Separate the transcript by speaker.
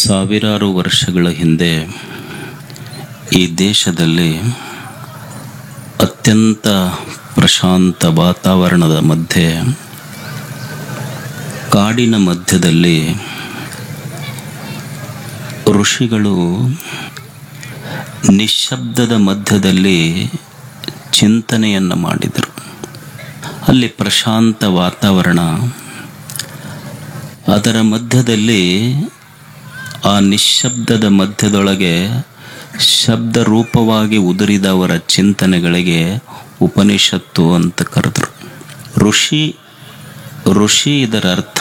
Speaker 1: ಸಾವಿರಾರು ವರ್ಷಗಳ ಹಿಂದೆ ಈ ದೇಶದಲ್ಲಿ ಅತ್ಯಂತ ಪ್ರಶಾಂತ ವಾತಾವರಣದ ಮಧ್ಯೆ ಕಾಡಿನ ಮಧ್ಯದಲ್ಲಿ ಋಷಿಗಳು ನಿಶ್ಶಬ್ದದ ಮಧ್ಯದಲ್ಲಿ ಚಿಂತನೆಯನ್ನು ಮಾಡಿದರು ಅಲ್ಲಿ ಪ್ರಶಾಂತ ವಾತಾವರಣ ಅದರ ಮಧ್ಯದಲ್ಲಿ ಆ ನಿಶ್ಶಬ್ದದ ಮಧ್ಯದೊಳಗೆ ಶಬ್ದ ರೂಪವಾಗಿ ಉದುರಿದವರ ಚಿಂತನೆಗಳಿಗೆ ಉಪನಿಷತ್ತು ಅಂತ ಕರೆದರು ಋಷಿ ಋಷಿ ಇದರ ಅರ್ಥ